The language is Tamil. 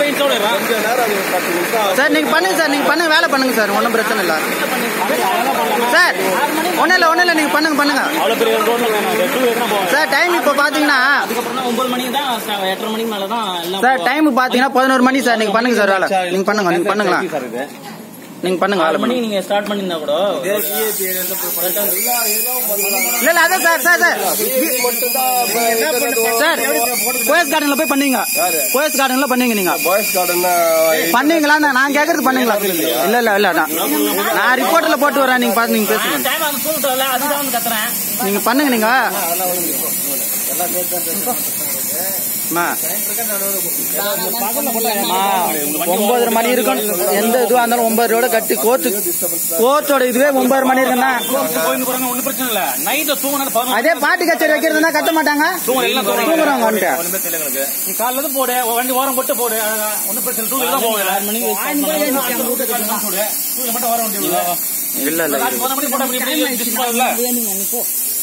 பெயிண்ட்ஸோட இருறான் கொஞ்ச நேரம் அது ஒரு பத்து நிமிஷம் ஆகும். சார் நீங்க பண்ணுங்க சார் நீங்க பண்ணுங்க வேலை பண்ணுங்க சார் ஒன்றும் பிரச்சனை இல்லை சார் ஒன்றும் இல்லை ஒன்றும் இல்லை நீங்க பண்ணுங்க பண்ணுங்க அவ்வளவு பெரிய ரோட்ல வேணும் டூ வீலர் போவோம் சார் டைம் இப்போ பார்த்தீங்கன்னா அதுக்கப்புறம் தான் ஒன்பது மணிக்கு தான் ஸ்டா- எட்டரை மணிக்கு மேல தான் எல்லாம் சார் டைம் பார்த்தீங்கன்னா பதினோரு மணி சார் நீங்க பண்ணுங்க சார் வேலை நீங்க பண்ணுங்க நீங்க பண்ணுங்களா சார் இது நீங்க பண்ணுங்க வேலை ஆறு மணிக்கு பண்ணுங்க நீங்க ஸ்டார்ட் பண்ணிருந்தா கூட இதே VIP area ல போய் பண்ணிட்டா எல்லா ஏரியாவும் பண்ணலாம். இல்ல இல்ல அதான் சார் சார் சார் இது மட்டும்தான் இப்ப internet வரும். சார் போயஸ் கார்டன்ல போய் பண்ணீங்க யாரு? போயஸ் கார்டன்ல பண்ணீங்க நீங்க பாய்ஸ் கார்டன் பண்ணீங்களா நான் கேக்குறது பண்ணீங்களா இல்ல இல்ல இல்ல நான் நான் ரிப்போர்ட்ல போட்டு வரேன் நீங்க பாத்து நீங்க பேசுங்க டைம் அது சொல்லிட்டல அதுதான் வந்து கத்துறேன் நீங்க பண்ணுங்க நீங்க அம்மா. அம்மா, ஒன்பதரை மணி இருக்கும் எந்த இதுவா இருந்தாலும் ஒன்பதரையோட கட்டி கோர்ட்டு கோர்ட்டோட இதுவே ஒன்பதரை மணி இருக்குன்னா கோயிலுக்கு போறாங்க ஒன்றும் பிரச்சனை இல்ல நைட்ல தூங்கினா பதினொன்று அதே பாட்டு கச்சேரி வைக்கிறதுனா கட்ட மாட்டாங்க தூங்குற எல்லாம் தூங்குறாங்க வந்துட்டு ஒண்ணுமே தெரியல எனக்கு நீ காலைல இருந்து போடு வண்டி ஓரம் போட்டு போடு அழகா. ஒண்ணும் பிரச்சனை டூ வீலர் தான் போவேன் ஆறு மணிக்கு டூ வீலர் மட்டும் வர வண்டி இல்ல இல்ல போன மணி போட்டா அப்படி இப்படி டிஸ்டர்ப் ஆகுதுல்ல